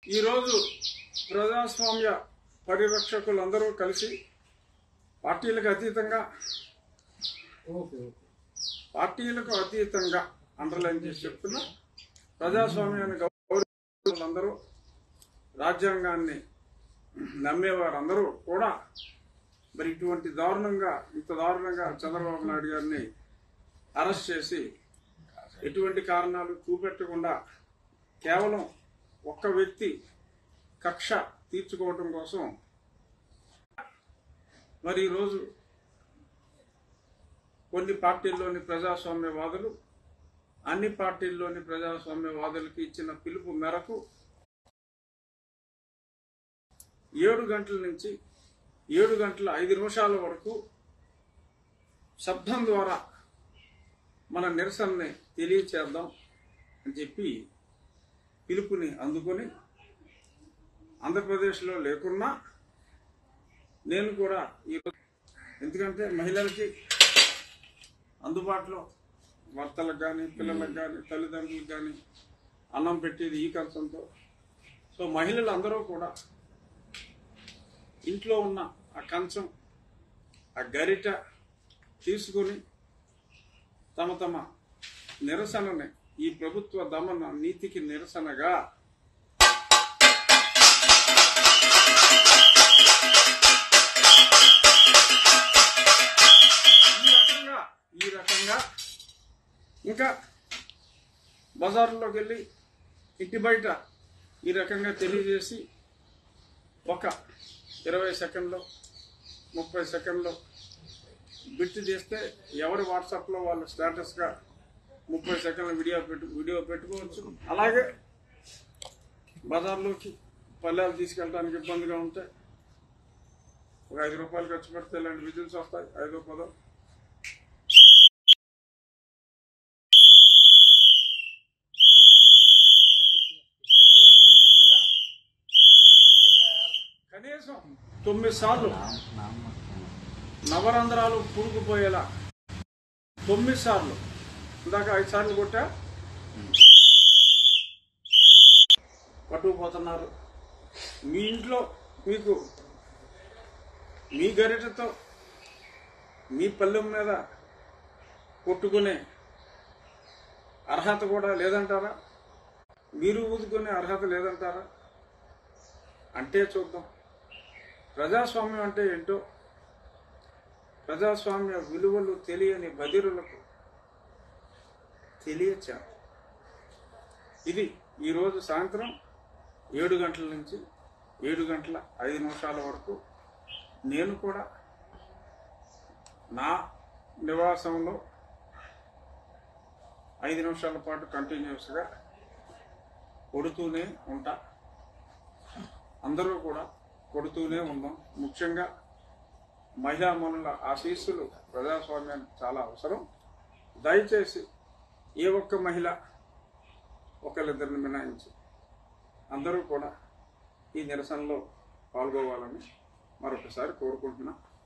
ఈరోజు ప్రజాస్వామ్య పరిరక్షకులందరూ కలిసి పార్టీలకు అతీతంగా ఓకే ఓకే పార్టీలకు అతీతంగా అండర్లైన్ చేసి చెప్తున్నా ప్రజాస్వామ్యాన్ని గౌరవించేవాళ్ళందరూ రాజ్యాంగాన్ని నమ్మేవారందరూ కూడా మరి ఇటువంటి దారుణంగా ఇంత దారుణంగా చంద్రబాబు నాయుడు గారిని అరెస్ట్ చేసి ఎటువంటి కారణాలు చూపెట్టకుండా కేవలం ఒక్క వ్యక్తి కక్ష తీర్చుకోవటం కోసం మరి ఈరోజు కొన్ని పార్టీల్లోని ప్రజాస్వామ్యవాదులు అన్ని పార్టీల్లోని ప్రజాస్వామ్యవాదులకి ఇచ్చిన పిలుపు మేరకు ఏడు గంటల నుంచి ఏడు గంటల ఐదు నిమిషాల వరకు శబ్దం ద్వారా మన నిరసనని తెలియచేద్దాం అని చెప్పి పిలుపుని అందుకొని ఆంధ్రప్రదేశ్లో లేకున్నా నేను కూడా ఈరోజు ఎందుకంటే మహిళలకి అందుబాటులో భర్తలకు కానీ పిల్లలకు కానీ తల్లిదండ్రులకు కానీ అన్నం పెట్టేది ఈ కంచంతో సో మహిళలు అందరూ కూడా ఇంట్లో ఉన్న ఆ కంచం ఆ గరిట తీసుకొని తమ తమ నిరసనని ఈ ప్రభుత్వ దమన నీతికి నిరసనగా ఈ రకంగా ఈ రకంగా ఇంకా బజార్లోకి వెళ్ళి ఇంటి బయట ఈ రకంగా తెలియజేసి ఒక ఇరవై సెకండ్లో ముప్పై సెకండ్లో బిట్ చేస్తే ఎవరి వాట్సాప్లో వాళ్ళ స్టేటస్గా ముప్పై సెకండ్ల వీడియో పెట్టు వీడియో పెట్టుకోవచ్చు అలాగే బజార్లోకి పల్లెలు తీసుకెళ్ళడానికి ఇబ్బందిగా ఉంటే ఒక ఐదు రూపాయలు ఖర్చు పెడితే ఇలాంటి విజిల్స్ వస్తాయి ఐదో పదో కనీసం తొమ్మిది సార్లు నవరంధ్రాలు పురుగుపోయేలా తొమ్మిది సార్లు ఇందాక ఐదు సార్లు కొట్టా పట్టుకుపోతున్నారు మీ ఇంట్లో మీకు మీ గరిటతో మీ పల్లెం మీద కొట్టుకునే అర్హత కూడా లేదంటారా మీరు ఊదుకునే అర్హత లేదంటారా అంటే చూద్దాం ప్రజాస్వామ్యం అంటే ఏంటో ప్రజాస్వామ్య విలువలు తెలియని బదిరులకు తెలియచారు ఇది ఈరోజు సాయంత్రం ఏడు గంటల నుంచి ఏడు గంటల ఐదు నిమిషాల వరకు నేను కూడా నా నివాసంలో ఐదు నిమిషాల పాటు కంటిన్యూస్గా కొడుతూనే ఉంటా అందరూ కూడా కొడుతూనే ఉందాం ముఖ్యంగా మహిళా మనుల ఆశీస్సులు ప్రజాస్వామ్యానికి చాలా అవసరం దయచేసి ఏ ఒక్క మహిళ ఒకరిద్దరిని మినాయించి అందరూ కూడా ఈ నిరసనలో పాల్గొవాలని మరొకసారి కోరుకుంటున్నా